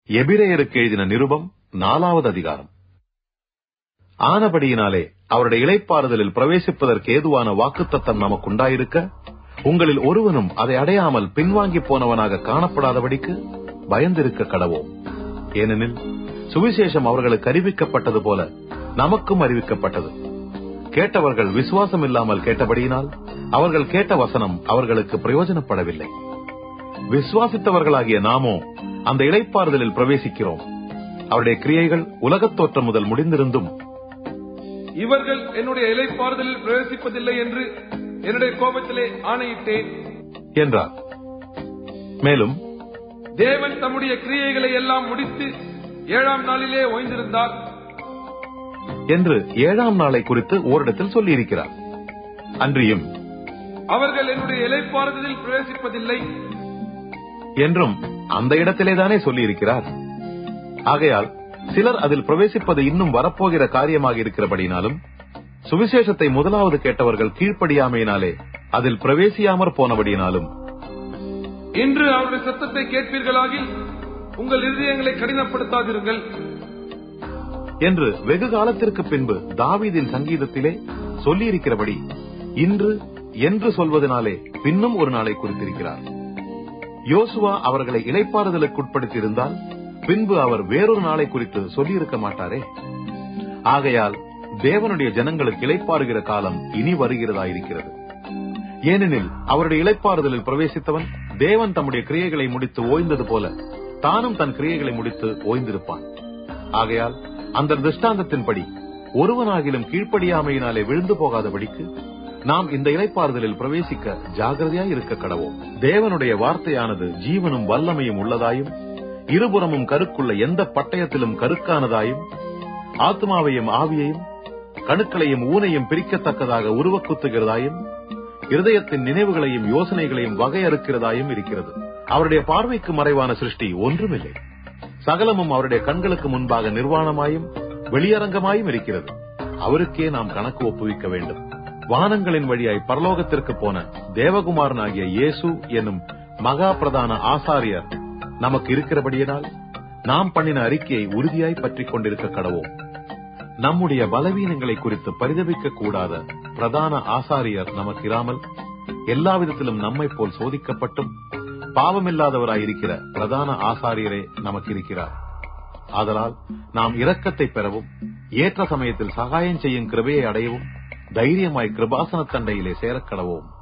எபிரேயருக்கு எழுதின நிருபம் நாலாவது அதிகாரம் ஆனபடியினாலே அவருடைய இளைப்பாறுதலில் பிரவேசிப்பதற்கு ஏதுவான வாக்குத்தத்தம் நமக்குண்டாயிருக்க உங்களில் ஒருவனும் அதை அடையாமல் பின்வாங்கி போனவனாக காணப்படாதபடிக்கு பயந்திருக்க கடவோம் ஏனெனில் சுவிசேஷம் அவர்களுக்கு அறிவிக்கப்பட்டது போல நமக்கும் அறிவிக்கப்பட்டது கேட்டவர்கள் விசுவாசம் இல்லாமல் கேட்டபடியினால் அவர்கள் கேட்ட வசனம் அவர்களுக்கு பிரயோஜனப்படவில்லை விசுவாசித்தவர்களாகிய நாமோ அந்த இளைப்பாறுதலில் பிரவேசிக்கிறோம் அவருடைய கிரியைகள் உலகத் தோற்றம் முதல் முடிந்திருந்தும் இவர்கள் என்னுடைய இலைப்பாறுதலில் பிரவேசிப்பதில்லை என்று என்னுடைய கோபத்திலே ஆணையிட்டேன் என்றார் மேலும் தேவன் தம்முடைய கிரியைகளை எல்லாம் முடித்து ஏழாம் நாளிலே ஓய்ந்திருந்தார் என்று ஏழாம் நாளை குறித்து ஓரிடத்தில் சொல்லியிருக்கிறார் அன்றியும் அவர்கள் என்னுடைய இலைப்பாறுதலில் பிரவேசிப்பதில்லை என்றும் அந்த இடத்திலேதானே சொல்லியிருக்கிறார் ஆகையால் சிலர் அதில் பிரவேசிப்பது இன்னும் வரப்போகிற காரியமாக இருக்கிறபடினாலும் சுவிசேஷத்தை முதலாவது கேட்டவர்கள் கீழ்ப்படியாமையினாலே அதில் பிரவேசியாமற் போனபடியினாலும் இன்று அவருடைய சத்தத்தை கேட்பீர்களாகில் உங்கள் இருதயங்களை கடினப்படுத்தாதிருங்கள் என்று வெகு காலத்திற்கு பின்பு தாவீதின் சங்கீதத்திலே சொல்லியிருக்கிறபடி இன்று என்று சொல்வதனாலே பின்னும் ஒரு நாளை குறித்திருக்கிறார் யோசுவா அவர்களை இலைப்பாறுதலுக்குட்படுத்தியிருந்தால் பின்பு அவர் வேறொரு நாளை குறித்து சொல்லியிருக்க மாட்டாரே ஆகையால் தேவனுடைய ஜனங்களுக்கு இளைப்பாறுகிற காலம் இனி வருகிறதாயிருக்கிறது ஏனெனில் அவருடைய இளைப்பாறுதலில் பிரவேசித்தவன் தேவன் தம்முடைய கிரியைகளை முடித்து ஓய்ந்தது போல தானும் தன் கிரியைகளை முடித்து ஓய்ந்திருப்பான் ஆகையால் அந்த திருஷ்டாந்தத்தின்படி ஒருவனாகிலும் கீழ்ப்படியாமையினாலே விழுந்து போகாதபடிக்கு நாம் இந்த இளைப்பாறுதலில் பிரவேசிக்க ஜாகிரதையாய் இருக்க கடவோம் தேவனுடைய வார்த்தையானது ஜீவனும் வல்லமையும் உள்ளதாயும் இருபுறமும் கருக்குள்ள எந்த பட்டயத்திலும் கருக்கானதாயும் ஆத்மாவையும் ஆவியையும் கணுக்களையும் ஊனையும் பிரிக்கத்தக்கதாக உருவக்குத்துகிறதாயும் இருதயத்தின் நினைவுகளையும் யோசனைகளையும் வகையறுக்கிறதாயும் இருக்கிறது அவருடைய பார்வைக்கு மறைவான சிருஷ்டி ஒன்றுமில்லை சகலமும் அவருடைய கண்களுக்கு முன்பாக நிர்வாணமாயும் வெளியரங்கமாயும் இருக்கிறது அவருக்கே நாம் கணக்கு ஒப்புவிக்க வேண்டும் வானங்களின் வழியாய் பரலோகத்திற்கு போன தேவகுமாரனாகிய இயேசு என்னும் மகா பிரதான ஆசாரியர் நமக்கு இருக்கிறபடியினால் நாம் பண்ணின அறிக்கையை உறுதியாய் பற்றிக் கொண்டிருக்க கடவோம் நம்முடைய பலவீனங்களை குறித்து பரிதபிக்க கூடாத பிரதான ஆசாரியர் நமக்கு இராமல் எல்லா விதத்திலும் நம்மை போல் சோதிக்கப்பட்டும் பாவமில்லாதவராய் இருக்கிற பிரதான ஆசாரியரே நமக்கு இருக்கிறார் ஆதலால் நாம் இரக்கத்தை பெறவும் ஏற்ற சமயத்தில் சகாயம் செய்யும் கிருபையை அடையவும் தைரியமாய் கிருபாசன தண்டையிலே சேரக்கடவோம்